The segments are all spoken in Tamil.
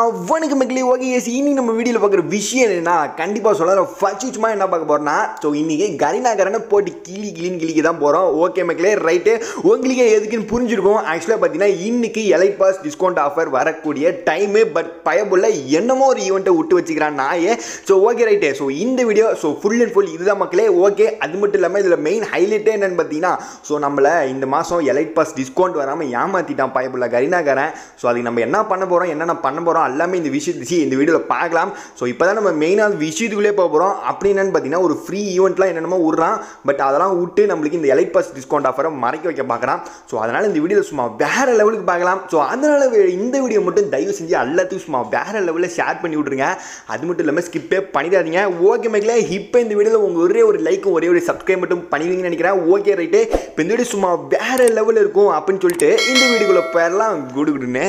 வணக்கம் மக்களே ஓகே எஸ் இனி நம்ம வீடியோவில் பார்க்குற விஷயம் என்னன்னா கண்டிப்பாக சொல்ல ஃபர்ஸ்ட் சும்மா என்ன பார்க்க போகிறோம்னா ஸோ இன்றைக்கி கரினாகரனை போட்டு கிளி கிளின்னு கிளிக்கு தான் போகிறோம் ஓகே மக்களே ரைட்டு உங்களுக்கு எதுக்குன்னு புரிஞ்சிருக்கும் ஆக்சுவலாக பார்த்தீங்கன்னா இன்னைக்கு எலைட் பாஸ் டிஸ்கவுண்ட் ஆஃபர் வரக்கூடிய டைமு பட் பயபுள்ள என்னமோ ஒரு ஈவெண்ட்டை விட்டு வச்சுக்கிறான் நாயே ஸோ ஓகே ரைட்டு ஸோ இந்த video so full and full இதுதான் மக்களே ஓகே அது மட்டும் இல்லாமல் இதில் மெயின் ஹைலைட்டே என்னன்னு பார்த்தீங்கன்னா ஸோ நம்மளை இந்த மாதம் எலைட் பாஸ் டிஸ்கவுண்ட் வராமல் ஏமாற்றிட்டான் பயபுள்ள கரினாகரன் ஸோ அதுக்கு நம்ம என்ன பண்ண போகிறோம் என்னென்ன பண்ண போகிறோம் எல்லாமே இந்த விஷயத்து சி இந்த வீடியோவில் பார்க்கலாம் ஸோ இப்போ தான் நம்ம மெயினாக விஷயத்துக்குள்ளே போக போகிறோம் அப்படி என்னன்னு பார்த்தீங்கன்னா ஒரு ஃப்ரீ ஈவெண்ட்லாம் என்னென்னமோ விட்றான் பட் அதெல்லாம் விட்டு நம்மளுக்கு இந்த எலைட் பாஸ் டிஸ்கவுண்ட் ஆஃபரை மறைக்க வைக்க பார்க்குறான் ஸோ அதனால் இந்த வீடியோவில் சும்மா வேறு லெவலுக்கு பார்க்கலாம் ஸோ அதனால் இந்த வீடியோ மட்டும் தயவு செஞ்சு எல்லாத்துக்கும் சும்மா வேறு லெவலில் ஷேர் பண்ணி விட்ருங்க அது மட்டும் இல்லாமல் ஸ்கிப்பே பண்ணிடாதீங்க ஓகே மேக்கில் இப்போ இந்த வீடியோவில் உங்கள் ஒரே ஒரு லைக்கும் ஒரே ஒரு சப்ஸ்கிரைப் மட்டும் பண்ணுவீங்கன்னு நினைக்கிறேன் ஓகே ரைட்டு இப்போ இந்த வீடியோ சும்மா வேறு லெவலில் இருக்கும் அப்படின்னு சொல்லிட்டு இந்த வீடியோக்குள்ளே போயிடலாம் குடுகுடுன்னு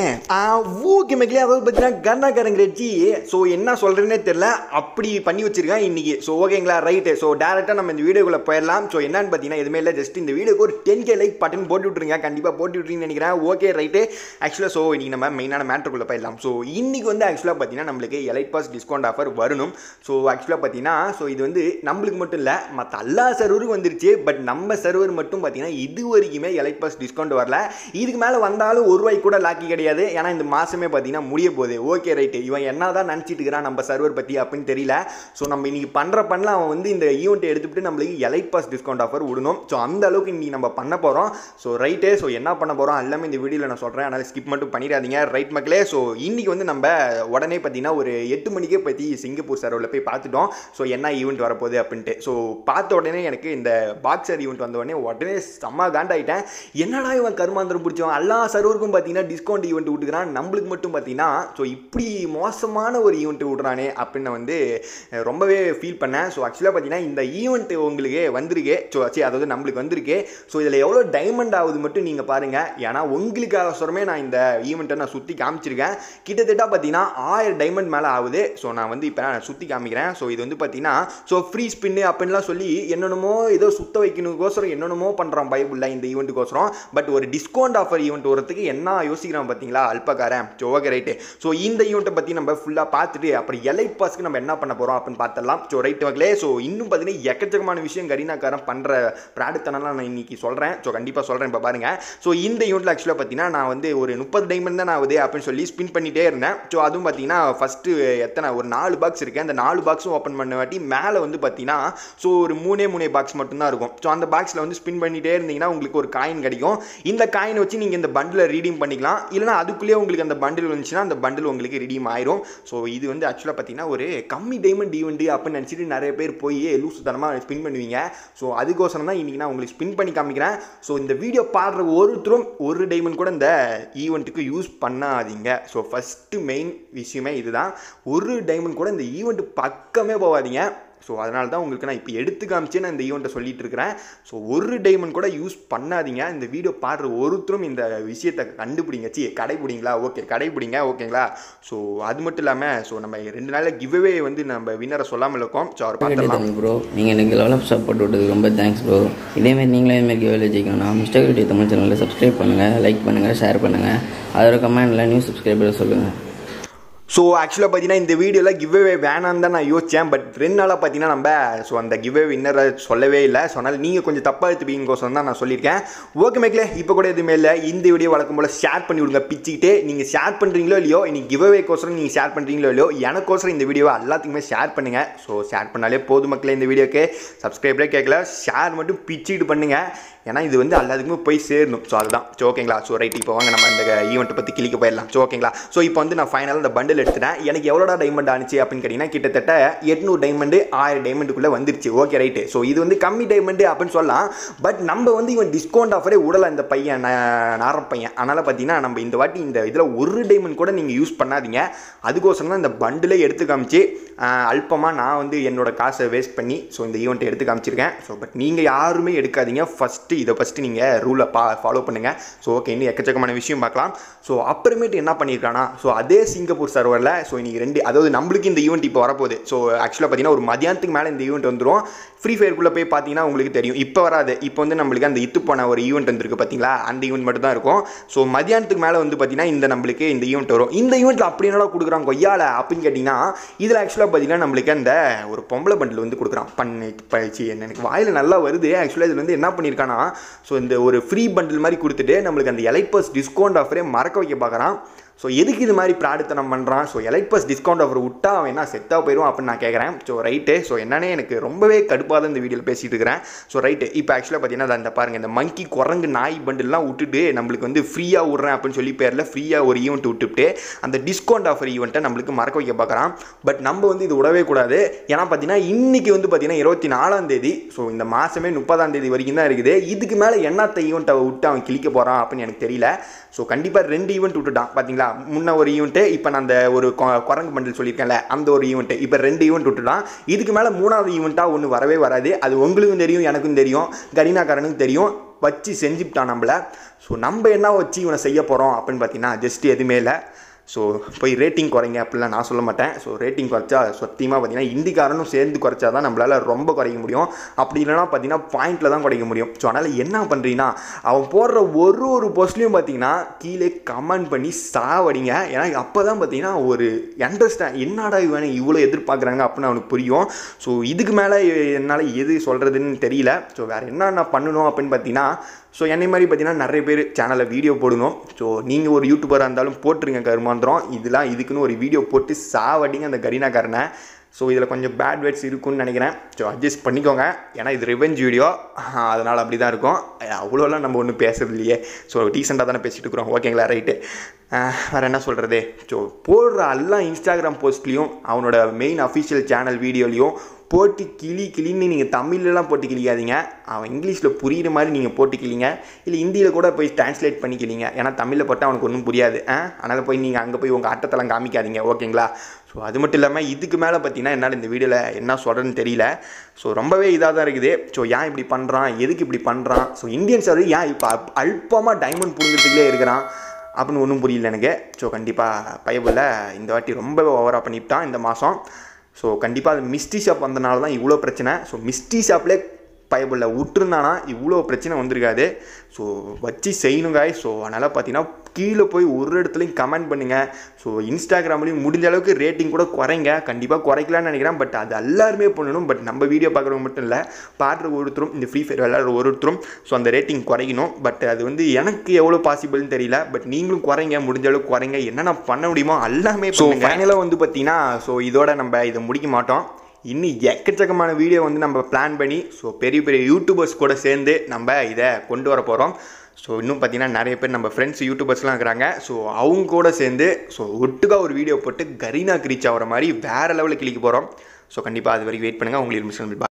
ஓகே மேக்கிலே அதாவது பார்த்தீங்கன்னா கர்நாகரங்க ரெச்சி ஸோ என்ன சொல்கிறேன்னே தெரில அப்படி பண்ணி வச்சிருக்கேன் இன்னைக்கு ஸோ ஓகேங்களா ரைட்டு ஸோ டேரெக்டாக நம்ம இந்த வீடியோக்குள்ளே போயிடலாம் ஸோ என்னன்னு பார்த்தீங்கன்னா எதுவுமே இல்லை ஜஸ்ட் இந்த வீடியோக்கு ஒரு டென் கே லைக் பட்டன் போட்டு விட்ருங்க கண்டிப்பாக போட்டு விட்ருங்கன்னு நினைக்கிறேன் ஓகே ரைட்டு ஆக்சுவலாக ஸோ இன்னைக்கு நம்ம மெயினான மேட்ருக்குள்ளே போயிடலாம் ஸோ இன்னைக்கு வந்து ஆக்சுவலாக பார்த்தீங்கன்னா நம்மளுக்கு எலைட் பாஸ் டிஸ்கவுண்ட் ஆஃபர் வரணும் ஸோ ஆக்சுவலாக பார்த்தீங்கன்னா ஸோ இது வந்து நம்மளுக்கு மட்டும் இல்லை மற்ற எல்லா சர்வரும் வந்துருச்சு பட் நம்ம சர்வர் மட்டும் பார்த்தீங்கன்னா இது வரைக்குமே எலைட் பாஸ் டிஸ்கவுண்ட் வரல இதுக்கு மேலே வந்தாலும் ஒரு ரூபாய்க்கு கூட லாக்கி கிடையாது ஏன்னா இந்த மாதமே பார்த்தீங்கன்னா முடிய போகுது ஓகே ரைட்டு இவன் என்ன தான் நினச்சிட்டு இருக்கிறான் நம்ம சர்வர் பற்றி அப்படின்னு தெரியல ஸோ நம்ம இன்னைக்கு பண்ணுற பண்ணல அவன் வந்து இந்த ஈவெண்ட்டை எடுத்துகிட்டு நம்மளுக்கு எலைட் பாஸ் டிஸ்கவுண்ட் ஆஃபர் விடணும் ஸோ அந்த அளவுக்கு இன்னைக்கு நம்ம பண்ண போகிறோம் ஸோ ரைட்டு ஸோ என்ன பண்ண போகிறோம் எல்லாமே இந்த வீடியோவில் நான் சொல்கிறேன் அதனால் ஸ்கிப் மட்டும் பண்ணிடாதீங்க ரைட் மக்களே ஸோ இன்னைக்கு வந்து நம்ம உடனே பார்த்தீங்கன்னா ஒரு எட்டு மணிக்கே பற்றி சிங்கப்பூர் சர்வரில் போய் பார்த்துட்டோம் ஸோ என்ன ஈவெண்ட் வரப்போகுது அப்படின்ட்டு ஸோ பார்த்த உடனே எனக்கு இந்த பாக்ஸர் ஈவெண்ட் வந்த உடனே உடனே செம்ம காண்டாயிட்டேன் என்னடா இவன் கருமாந்திரம் பிடிச்சவன் எல்லா சர்வருக்கும் பார்த்தீங்கன்னா டிஸ்கவுண்ட் ஈவெண்ட் விட்டுக்கிறான் நம்மளுக்கு மட்டும் பார்த்தீங்கன்னா ஸோ இப்படி மோசமான ஒரு ஈவெண்ட் விட்றானே அப்படின்னு நான் வந்து அஹ், ரொம்பவே ஃபீல் பண்ணேன் ஸோ ஆக்சுவலாக பார்த்தீங்கன்னா இந்த ஈவெண்ட் உங்களுக்கு வந்திருக்கு ஸோ சரி அதாவது நம்மளுக்கு வந்திருக்கு ஸோ இதில் எவ்வளோ டைமண்ட் ஆகுது மட்டும் நீங்கள் பாருங்கள் ஏன்னா உங்களுக்காக சொல்கிறமே நான் இந்த ஈவெண்ட்டை நான் சுற்றி காமிச்சிருக்கேன் கிட்டத்தட்ட பார்த்தீங்கன்னா ஆயிரம் டைமண்ட் மேலே ஆகுது ஸோ நான் வந்து இப்போ நான் சுற்றி காமிக்கிறேன் ஸோ இது வந்து பார்த்தீங்கன்னா ஸோ ஃப்ரீ ஸ்பின்னு அப்படின்லாம் சொல்லி என்னென்னமோ ஏதோ சுத்த வைக்கணுக்கோசரம் என்னென்னமோ பண்ணுறான் பைபிளில் இந்த ஈவெண்ட்டுக்கோசரம் பட் ஒரு டிஸ்கவுண்ட் ஆஃபர் ஈவெண்ட் வரதுக்கு என்ன யோசிக்கிறான் பார்த்தீங்களா அல்பக்காரன் ஸோ ஓகே ரைட்டு ஸோ இந்த ஈவெண்ட்டை பற்றி நம்ம ஃபுல்லாக பார்த்துட்டு அப்புறம் எலைட் பாஸ்க்கு நம்ம என்ன பண்ண போகிறோம் அப்படின்னு பார்த்தலாம் ஸோ ரைட் மக்களே ஸோ இன்னும் பார்த்தீங்கன்னா எக்கச்சக்கமான விஷயம் கரீனாக்காரன் பண்ணுற ப்ராடக்ட்னால நான் இன்னைக்கு சொல்கிறேன் ஸோ கண்டிப்பாக சொல்கிறேன் இப்போ பாருங்கள் ஸோ இந்த ஈவெண்ட்டில் ஆக்சுவலாக பார்த்தீங்கன்னா நான் வந்து ஒரு முப்பது டைமண்ட் தான் ஆகுது அப்படின்னு சொல்லி ஸ்பின் பண்ணிகிட்டே இருந்தேன் ஸோ அதுவும் பார்த்தீங்கன்னா ஃபஸ்ட்டு எத்தனை ஒரு நாலு பாக்ஸ் இருக்குது அந்த நாலு பாக்ஸும் ஓப்பன் பண்ண வாட்டி மேலே வந்து பார்த்தீங்கன்னா ஸோ ஒரு மூணே மூணே பாக்ஸ் மட்டும்தான் இருக்கும் ஸோ அந்த பாக்ஸில் வந்து ஸ்பின் பண்ணிகிட்டே இருந்தீங்கன்னா உங்களுக்கு ஒரு காயின் கிடைக்கும் இந்த காயின் வச்சு நீங்கள் இந்த பண்டில் ரீடீம் பண்ணிக்கலாம் இல்லைனா அதுக்குள்ளேயே உங்களுக்கு அந்த பண்டில் வந்துச்சுன்னா அந்த பண்டில் உங்களுக்கு ரிடீம் ஆயிரும் ஸோ இது வந்து ஆக்சுவலாக பார்த்தீங்கன்னா ஒரு கம்மி டைமண்ட் ஈவெண்ட் அப்படின்னு நினச்சிட்டு நிறைய பேர் போய் லூசுத்தனமாக ஸ்பின் பண்ணுவீங்க ஸோ அதுக்கோசரம் தான் இன்றைக்கி நான் உங்களுக்கு ஸ்பின் பண்ணி காமிக்கிறேன் ஸோ இந்த வீடியோ பாடுற ஒருத்தரும் ஒரு டைமண்ட் கூட இந்த ஈவெண்ட்டுக்கு யூஸ் பண்ணாதீங்க ஸோ ஃபஸ்ட்டு மெயின் விஷயமே இதுதான் ஒரு டைமண்ட் கூட இந்த ஈவெண்ட் பக்கமே போகாதீங்க ஸோ அதனால தான் உங்களுக்கு நான் இப்போ எடுத்து காமிச்சே நான் இந்த ஈவெண்ட்டை சொல்லிட்டு இருக்கிறேன் ஸோ ஒரு டைமண்ட் கூட யூஸ் பண்ணாதீங்க இந்த வீடியோ பாடுற ஒருத்தரும் இந்த விஷயத்தை கண்டுபிடிங்க சி கடைபிடிங்களா ஓகே கடைபிடிங்க ஓகேங்களா ஸோ அது மட்டும் இல்லாமல் ஸோ நம்ம ரெண்டு நாளில் கிவ்அவே வந்து நம்ம வின்னரை சொல்லாமல் இருக்கோம் ஸோ அவர் பார்த்துலாம் தமிழ் ப்ரோ நீங்கள் எனக்கு லெவலப் சப்போர்ட் விட்டதுக்கு ரொம்ப தேங்க்ஸ் ப்ரோ இதேமாரி நீங்களும் இதுமாரி கேவலில் ஜெயிக்கணும்னா மிஸ்டர் வீடியோ தமிழ் சேனலில் சப்ஸ்கிரைப் பண்ணுங்கள் லைக் பண்ணுங்கள் ஷேர் பண்ணுங்கள் அதோட கமெண்டில் நியூ சப்ஸ்கிரைபர் சொல்லுங்கள் ஸோ ஆக்சுவலாக பார்த்தீங்கன்னா இந்த வீடியோவில் கிவ்அவே வேணான்னு தான் நான் யோசித்தேன் பட் ரெண்டு நாளாக பார்த்தீங்கன்னா நம்ம ஸோ அந்த கிவ்அவே வின்னரை சொல்லவே இல்லை ஸோ அதனால் நீங்கள் கொஞ்சம் தப்பாக எடுத்துப்பீங்கோசம் தான் நான் சொல்லியிருக்கேன் ஓகே மேக்கில் இப்போ கூட எதுவுமே இல்லை இந்த வீடியோ வழக்கம் போல் ஷேர் பண்ணி விடுங்க பிச்சுக்கிட்டே நீங்கள் ஷேர் பண்ணுறீங்களோ இல்லையோ இன்னைக்கு கிவ்அவேக்கோசரம் நீங்கள் ஷேர் பண்ணுறீங்களோ இல்லையோ எனக்கோசரம் இந்த வீடியோவை எல்லாத்துக்குமே ஷேர் பண்ணுங்கள் ஸோ ஷேர் பண்ணாலே போதும் மக்களே இந்த வீடியோக்கு சப்ஸ்கிரைபரே கேட்கல ஷேர் மட்டும் பிச்சுக்கிட்டு பண்ணுங்கள் ஏன்னா இது வந்து எல்லாத்துக்குமே போய் சேரணும் ஸோ அதுதான் ஸோ ஓகேங்களா ஸோ ரைட் இப்போ வாங்க நம்ம இந்த ஈவெண்ட்டை பற்றி கிளிக்க போயிடலாம் ஸோ ஓகேங்களா ஸோ இப்போ வந்து நான் ஃபைனலாக இந்த பண்டில் எடுத்துட்டேன் எனக்கு எவ்வளோடா டைமண்ட் ஆனிச்சு அப்படின்னு கேட்டிங்கன்னா கிட்டத்தட்ட எட்நூறு டைமண்டு ஆயிரம் டைமண்டுக்குள்ளே வந்துருச்சு ஓகே ரைட்டு ஸோ இது வந்து கம்மி டைமண்டு அப்படின்னு சொல்லலாம் பட் நம்ம வந்து இவன் டிஸ்கவுண்ட் ஆஃபரே விடலை இந்த பையன் நார பையன் அதனால் பார்த்தீங்கன்னா நம்ம இந்த வாட்டி இந்த இதில் ஒரு டைமண்ட் கூட நீங்கள் யூஸ் பண்ணாதீங்க அதுக்கோசரம் தான் இந்த பண்டிலே எடுத்து காமிச்சு அல்பமாக நான் வந்து என்னோட காசை வேஸ்ட் பண்ணி ஸோ இந்த ஈவெண்ட்டை எடுத்து காமிச்சிருக்கேன் ஸோ பட் நீங்கள் யாருமே எடுக்காதீங்க ஃபஸ்ட்டு ஃபஸ்ட்டு இதை ஃபஸ்ட்டு நீங்கள் ரூலை பா ஃபாலோ பண்ணுங்கள் ஸோ ஓகே இன்னும் எக்கச்சக்கமான விஷயம் பார்க்கலாம் ஸோ அப்புறமேட்டு என்ன பண்ணியிருக்கானா ஸோ அதே சிங்கப்பூர் சர்வரில் ஸோ இன்னைக்கு ரெண்டு அதாவது நம்மளுக்கு இந்த ஈவெண்ட் இப்போ வரப்போகுது ஸோ ஆக்சுவலாக பார்த்தீங்கன்னா ஒரு மதியானத்துக்கு மேலே இந்த ஈவெண்ட் வந்துடும் ஃப்ரீ ஃபயருக்குள்ளே போய் பார்த்தீங்கன்னா உங்களுக்கு தெரியும் இப்போ வராது இப்போ வந்து நம்மளுக்கு அந்த இத்து போன ஒரு ஈவெண்ட் வந்திருக்கு பார்த்தீங்களா அந்த ஈவெண்ட் மட்டும் தான் இருக்கும் ஸோ மதியானத்துக்கு மேலே வந்து பார்த்தீங்கன்னா இந்த நம்மளுக்கு இந்த ஈவெண்ட் வரும் இந்த ஈவெண்ட்டில் அப்படி என்னடா கொடுக்குறாங்க கொய்யால அப்படின்னு கேட்டிங்கன்னா இதில் ஆக்சுவலாக பார்த்தீங்கன்னா நம்மளுக்கு அந்த ஒரு பொம்பளை பண்டில் வந்து கொடுக்குறான் பண்ணு பயிற்சி என்ன எனக்கு வாயில் நல்லா வருது ஆக்சுவலாக இதில் வந்து என்ன பண்ணியிருக்கானா ஸோ இந்த ஒரு ஃப்ரீ பண்டில் மாதிரி கொடுத்துட்டு நம்மளுக்கு அந்த எலைட் பஸ் டிஸ்கவுண்ட் ஆஃபரே மறக்க வைக்க பார்க்குறான் ஸோ எதுக்கு இது மாதிரி ப்ராடக்ட் பண்ணுறான் so elite pass discount offer விட்டா அவன் என்ன செத்தாக போயிடும் அப்படின்னு நான் கேட்குறேன் ஸோ ரைட்டு ஸோ என்னன்னே எனக்கு ரொம்பவே கடுப்பாக தான் இந்த வீடியோவில் பேசிட்டு இருக்கிறேன் ஸோ ரைட்டு இப்போ ஆக்சுவலாக பார்த்தீங்கன்னா அந்த பாருங்கள் இந்த மங்கி குரங்கு நாய் பண்டில்லாம் விட்டுட்டு நம்மளுக்கு வந்து ஃப்ரீயாக விட்றேன் அப்படின்னு சொல்லி பேரில் ஃப்ரீயாக ஒரு ஈவெண்ட் விட்டுவிட்டு அந்த டிஸ்கவுண்ட் ஆஃபர் ஈவெண்ட்டை நம்மளுக்கு மறக்க வைக்க பார்க்குறான் பட் நம்ம வந்து இது விடவே கூடாது ஏன்னா பார்த்தீங்கன்னா இன்னைக்கு வந்து பார்த்தீங்கன்னா இருபத்தி நாலாம் தேதி ஸோ இந்த மாதமே முப்பதாம் தேதி வரைக்கும் தான் இருக்குது இதுக்கு மேலே என்னத்த ஈவெண்ட்டை விட்டு அவன் கிளிக்க போகிறான் அப்படின்னு எனக்கு தெரியல ஸோ கண்டிப்பாக ரெண்டு ஈவெண்ட் விட்டுட்டான் பார்த்தீங்களா முன்ன ஒரு ஈவெண்ட்டு இப்போ நான் அந்த ஒரு கொ- குரங்கு பண்டில் சொல்லியிருக்கேன்ல அந்த ஒரு ஈவெண்ட்டு இப்போ ரெண்டு ஈவெண்ட் விட்டுட்டான் இதுக்கு மேலே மூணாவது ஈவெண்ட்டாக ஒன்று வரவே வராது அது உங்களுக்கும் தெரியும் எனக்கும் தெரியும் கரீனாக்காரனுக்கும் தெரியும் வச்சு செஞ்சுட்டான் நம்மள ஸோ நம்ம என்ன வச்சு இவனை செய்ய போகிறோம் அப்படின்னு பார்த்தீங்கன்னா ஜஸ்ட் எதுவுமே இல்லை ஸோ போய் ரேட்டிங் குறைங்க அப்படிலாம் நான் சொல்ல மாட்டேன் ஸோ ரேட்டிங் குறைச்சா சத்தியமாக பார்த்தீங்கன்னா இந்திக்காரனும் சேர்ந்து குறைச்சா தான் நம்மளால் ரொம்ப குறைக்க முடியும் அப்படி இல்லைனா பார்த்தீங்கன்னா பாயிண்டில் தான் குறைக்க முடியும் ஸோ அதனால் என்ன பண்ணுறீங்கன்னா அவன் போடுற ஒரு ஒரு போஸ்ட்லேயும் பார்த்தீங்கன்னா கீழே கமெண்ட் பண்ணி சாவடிங்க ஏன்னா அப்போ தான் பார்த்தீங்கன்னா ஒரு அண்டர்ஸ்டாண்ட் என்னடா இவனை இவ்வளோ எதிர்பார்க்குறாங்க அப்படின்னு அவனுக்கு புரியும் ஸோ இதுக்கு மேலே என்னால் எது சொல்கிறதுன்னு தெரியல ஸோ வேறு என்ன நான் பண்ணணும் அப்படின்னு பார்த்தீங்கன்னா ஸோ என்னை மாதிரி பார்த்தீங்கன்னா நிறைய பேர் சேனலில் வீடியோ போடணும் ஸோ நீங்கள் ஒரு யூடியூபராக இருந்தாலும் போட்டுருங்க கருமாந்திரம் இதெல்லாம் இதுக்குன்னு ஒரு வீடியோ போட்டு சாவடிங்க அந்த கரீனாக்காரனை ஸோ இதில் கொஞ்சம் பேட் வேர்ட்ஸ் இருக்குன்னு நினைக்கிறேன் ஸோ அட்ஜஸ்ட் பண்ணிக்கோங்க ஏன்னா இது ரிவெஞ்ச் வீடியோ அதனால் அப்படி தான் இருக்கும் அவ்வளோலாம் நம்ம ஒன்றும் பேசுறது இல்லையே ஸோ டீசெண்டாக தானே பேசிட்டு இருக்கிறோம் ஓகேங்களா ரைட்டு வேறு என்ன சொல்கிறது ஸோ போடுற எல்லா இன்ஸ்டாகிராம் போஸ்ட்லேயும் அவனோட மெயின் அஃபிஷியல் சேனல் வீடியோலையும் போட்டு கிளி கிளின்னு நீங்கள் தமிழ்லலாம் போட்டு கிளிக்காதீங்க அவன் இங்கிலீஷில் புரியுற மாதிரி நீங்கள் போட்டு கிளிங்க இல்லை ஹிந்தியில் கூட போய் டிரான்ஸ்லேட் பண்ணி கிளிங்க ஏன்னா தமிழில் போட்டால் அவனுக்கு ஒன்றும் புரியாது ஆ அதனால் போய் நீங்கள் அங்கே போய் உங்கள் ஆட்டத்தெல்லாம் காமிக்காதீங்க ஓகேங்களா ஸோ அது மட்டும் இல்லாமல் இதுக்கு மேலே பார்த்தீங்கன்னா என்னால் இந்த வீடியோவில் என்ன சொல்கிறேன்னு தெரியல ஸோ ரொம்பவே இதாக தான் இருக்குது ஸோ ஏன் இப்படி பண்ணுறான் எதுக்கு இப்படி பண்ணுறான் ஸோ இந்தியன்ஸ் அது ஏன் இப்போ அல்பமாக டைமண்ட் புரிஞ்சுட்டுங்களே இருக்கிறான் அப்படின்னு ஒன்றும் புரியல எனக்கு ஸோ கண்டிப்பாக பயபில் இந்த வாட்டி ரொம்ப ஓவராக பண்ணிவிட்டான் இந்த மாதம் ஸோ கண்டிப்பாக அது மிஸ்டி ஷாப் வந்தனால தான் இவ்வளோ பிரச்சனை ஸோ மிஸ்டி ஷாப்லேயே பயபில் விட்டுருந்தானா இவ்வளோ பிரச்சனை வந்திருக்காது ஸோ வச்சு செய்யணுங்க ஸோ அதனால் பார்த்தீங்கன்னா கீழே போய் ஒரு இடத்துலையும் கமெண்ட் பண்ணுங்கள் ஸோ இன்ஸ்டாகிராம்லேயும் முடிஞ்ச அளவுக்கு ரேட்டிங் கூட குறைங்க கண்டிப்பாக குறைக்கலாம்னு நினைக்கிறேன் பட் அது எல்லாருமே பண்ணணும் பட் நம்ம வீடியோ பார்க்குறவங்க மட்டும் இல்லை பாடுற ஒருத்தரும் இந்த ஃப்ரீ ஃபயர் விளையாடுற ஒருத்தரும் ஸோ அந்த ரேட்டிங் குறைக்கணும் பட் அது வந்து எனக்கு எவ்வளோ பாசிபிள்னு தெரியல பட் நீங்களும் குறைங்க முடிஞ்ச அளவுக்கு குறைங்க என்னென்ன பண்ண முடியுமோ எல்லாமே ஸோ ஃபைனலாக வந்து பார்த்தீங்கன்னா ஸோ இதோட நம்ம இதை முடிக்க மாட்டோம் இன்னும் எக்கச்சக்கமான வீடியோ வந்து நம்ம பிளான் பண்ணி ஸோ பெரிய பெரிய யூடியூபர்ஸ் கூட சேர்ந்து நம்ம இதை கொண்டு வர போகிறோம் ஸோ இன்னும் பார்த்தீங்கன்னா நிறைய பேர் நம்ம ஃப்ரெண்ட்ஸ் யூடியூபர்ஸ்லாம் இருக்கிறாங்க ஸோ அவங்க கூட சேர்ந்து ஸோ ஒட்டுக்கா ஒரு வீடியோ போட்டு கரீனாக்கு ரீச் ஆகிற மாதிரி வேறு லெவலில் கிளிக்க போகிறோம் ஸோ கண்டிப்பாக அது வரைக்கும் வெயிட் பண்ணுங்கள் உங்களுக்கு மிஸ் பாய்